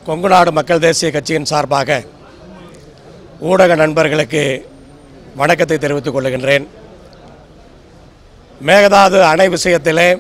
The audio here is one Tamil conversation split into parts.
கொங்கு நாடு மக்கள் தேசிய கட்சியின் சார்பாக ஊடக நண்பர்களுக்கு வணக்கத்தை தெரிவித்துக் கொள்கின்றேன் மேகதாது அணை விஷயத்திலே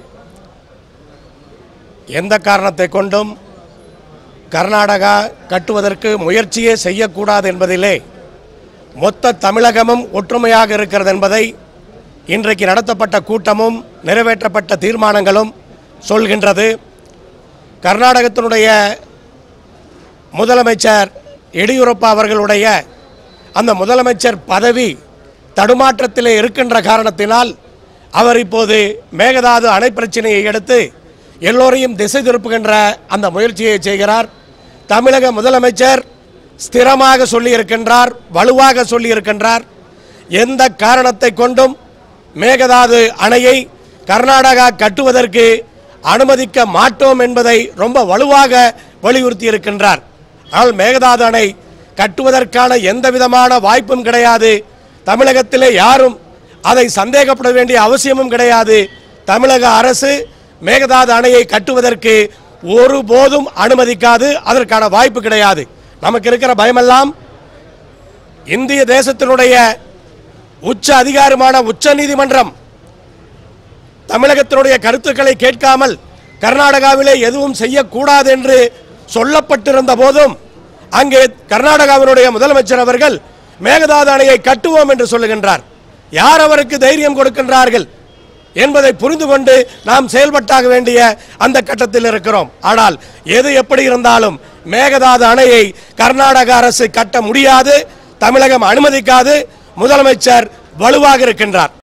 எந்த காரணத்தை கொண்டும் கர்நாடகா கட்டுவதற்கு முயற்சியே செய்யக்கூடாது என்பதிலே மொத்த தமிழகமும் ஒற்றுமையாக இருக்கிறது என்பதை இன்றைக்கு நடத்தப்பட்ட கூட்டமும் நிறைவேற்றப்பட்ட தீர்மானங்களும் சொல்கின்றது கர்நாடகத்தினுடைய முதலமைச்சர் எடியூரப்பா அவர்களுடைய அந்த முதலமைச்சர் பதவி தடுமாற்றத்திலே இருக்கின்ற காரணத்தினால் அவர் இப்போது மேகதாது அணை பிரச்சனையை எடுத்து எல்லோரையும் திசை திருப்புகின்ற அந்த முயற்சியை செய்கிறார் தமிழக முதலமைச்சர் ஸ்திரமாக சொல்லியிருக்கின்றார் வலுவாக சொல்லியிருக்கின்றார் எந்த காரணத்தை கொண்டும் மேகதாது அணையை கர்நாடகா கட்டுவதற்கு அனுமதிக்க மாட்டோம் என்பதை ரொம்ப வலுவாக வலியுறுத்தி இருக்கின்றார் ஆனால் மேகதாது அணை கட்டுவதற்கான எந்த விதமான வாய்ப்பும் கிடையாது தமிழகத்திலே யாரும் அதை சந்தேகப்பட வேண்டிய அவசியமும் கிடையாது தமிழக அரசு மேகதாது அணையை கட்டுவதற்கு ஒருபோதும் அனுமதிக்காது அதற்கான வாய்ப்பு கிடையாது நமக்கு இருக்கிற பயமெல்லாம் இந்திய தேசத்தினுடைய உச்ச அதிகாரமான உச்ச நீதிமன்றம் தமிழகத்தினுடைய கருத்துக்களை கேட்காமல் கர்நாடகாவிலே எதுவும் செய்யக்கூடாது என்று சொல்லப்பட்டிருந்த போதும் அங்கே கர்நாடகாவினுடைய முதலமைச்சர் அவர்கள் மேகதாது அணையை கட்டுவோம் என்று சொல்லுகின்றார் யார் அவருக்கு தைரியம் கொடுக்கின்றார்கள் என்பதை புரிந்து கொண்டு நாம் செயல்பட்டாக வேண்டிய அந்த கட்டத்தில் இருக்கிறோம் ஆனால் எது எப்படி இருந்தாலும் மேகதாது அணையை கர்நாடக அரசு கட்ட முடியாது தமிழகம் அனுமதிக்காது முதலமைச்சர் வலுவாக இருக்கின்றார்